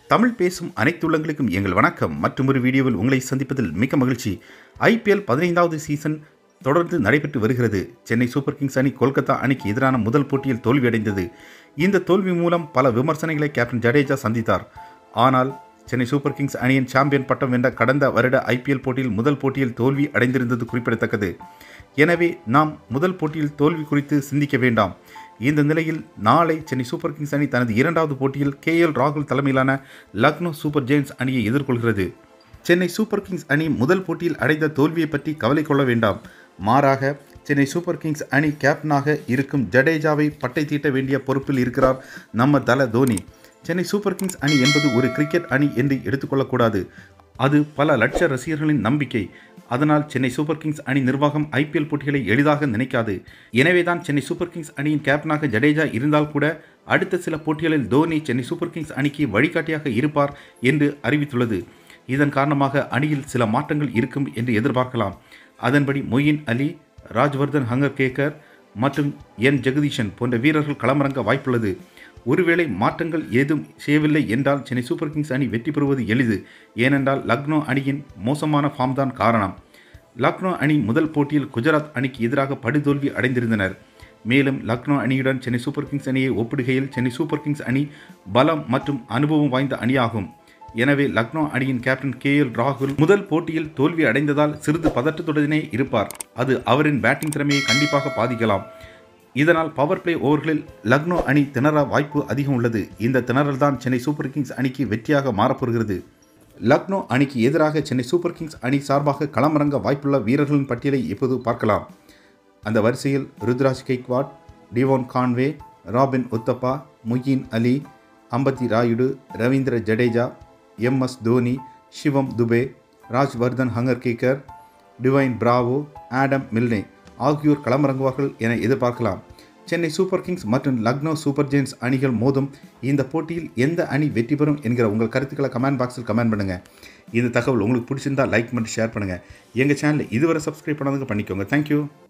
தமிழ் பேசும் அனைத்து உள்ளங்களுக்கும் எங்கள் வணக்கம் மற்றும் ஒரு வீடியோவில் உங்களை சந்திப்பதில் மிக்க மகிழ்ச்சி ஐபிஎல் பதினைந்தாவது சீசன் தொடர்ந்து நடைபெற்று வருகிறது சென்னை சூப்பர் கிங்ஸ் அணி கொல்கத்தா அணிக்கு எதிரான முதல் போட்டியில் தோல்வியடைந்தது இந்த தோல்வி மூலம் பல விமர்சனங்களை கேப்டன் ஜடேஜா சந்தித்தார் ஆனால் சென்னை சூப்பர் கிங்ஸ் அணியின் சாம்பியன் பட்டம் வென்ற கடந்த வருட ஐபிஎல் போட்டியில் முதல் போட்டியில் தோல்வி அடைந்திருந்தது குறிப்பிடத்தக்கது எனவே நாம் முதல் போட்டியில் தோல்வி குறித்து சிந்திக்க வேண்டாம் இந்த நிலையில் நாளை சென்னை சூப்பர் கிங்ஸ் அணி தனது இரண்டாவது போட்டியில் கே எல் ராகுல் தலைமையிலான லக்னோ சூப்பர் ஜெயின்ஸ் அணியை எதிர்கொள்கிறது சென்னை சூப்பர் கிங்ஸ் அணி முதல் போட்டியில் அடைந்த தோல்வியை பற்றி கவலை கொள்ள வேண்டாம் மாறாக சென்னை சூப்பர் கிங்ஸ் அணி கேப்டனாக இருக்கும் ஜடேஜாவை பட்டை தீட்ட வேண்டிய பொறுப்பில் இருக்கிறார் நம்ம தல தோனி சென்னை சூப்பர் கிங்ஸ் அணி என்பது ஒரு கிரிக்கெட் அணி என்று எடுத்துக்கொள்ளக்கூடாது அது பல லட்ச ரசிகர்களின் நம்பிக்கை அதனால் சென்னை சூப்பர் கிங்ஸ் அணி நிர்வாகம் ஐபிஎல் போட்டிகளை எளிதாக நினைக்காது எனவேதான் சென்னை சூப்பர் கிங்ஸ் அணியின் கேப்டனாக ஜடேஜா இருந்தால் கூட அடுத்த சில போட்டிகளில் தோனி சென்னை சூப்பர் கிங்ஸ் அணிக்கு வழிகாட்டியாக இருப்பார் என்று அறிவித்துள்ளது இதன் காரணமாக அணியில் சில மாற்றங்கள் இருக்கும் என்று எதிர்பார்க்கலாம் அதன்படி மொயின் அலி ராஜ்வர்தன் ஹங்கர் கேக்கர் மற்றும் என் ஜெகதீஷன் போன்ற வீரர்கள் களமிறங்க வாய்ப்புள்ளது ஒருவேளை மாற்றங்கள் ஏதும் செய்யவில்லை என்றால் சென்னை சூப்பர் கிங்ஸ் அணி வெற்றி பெறுவது எளிது ஏனென்றால் லக்னோ அணியின் மோசமான ஃபார்ம் தான் காரணம் லக்னோ அணி முதல் போட்டியில் குஜராத் அணிக்கு எதிராக படுதோல்வி அடைந்திருந்தனர் மேலும் லக்னோ அணியுடன் சென்னை சூப்பர் கிங்ஸ் அணியை ஒப்பிடுகையில் சென்னை சூப்பர் கிங்ஸ் அணி பலம் மற்றும் அனுபவம் வாய்ந்த அணியாகும் எனவே லக்னோ அணியின் கேப்டன் கே எல் ராகுல் முதல் போட்டியில் தோல்வி அடைந்ததால் சிறிது பதட்டத்துடனே இருப்பார் அது அவரின் பேட்டிங் திறமையை கண்டிப்பாக பாதிக்கலாம் இதனால் பவர் பிளே ஓவர்களில் லக்னோ அணி திணற வாய்ப்பு அதிகம் உள்ளது இந்த திணறல் தான் சென்னை சூப்பர் கிங்ஸ் அணிக்கு வெற்றியாக மாறப்போகிறது லக்னோ அணிக்கு எதிராக சென்னை சூப்பர் கிங்ஸ் அணி சார்பாக களமிறங்க வாய்ப்புள்ள வீரர்களின் பட்டியலை இப்போது பார்க்கலாம் அந்த வரிசையில் Ruturaj Gaikwad Devon Conway Robin Uthappa Moeen Ali Ambati Rayudu Ravindra Jadeja M S Dhoni Shivam Dube Rajvardhan Hangargekar Dwayne Bravo Adam Milne ஆகியோர் களமிறங்குவார்கள் என எதிர்பார்க்கலாம் சென்னை சூப்பர் கிங்ஸ் மற்றும் லக்னோ சூப்பர் ஜெயின்ஸ் அணிகள் மோதும் இந்த போட்டியில் எந்த அணி வெற்றி பெறும் என்கிற உங்கள் கருத்துக்களை கமெண்ட் பாக்ஸில் கமெண்ட் பண்ணுங்கள் இந்த தகவல் உங்களுக்கு பிடிச்சிருந்தா லைக் பண்ணி ஷேர் பண்ணுங்கள் எங்கள் சேனலை இதுவரை சப்ஸ்கிரைப் பண்ணதுக்கு பண்ணிக்கோங்க தேங்க்யூ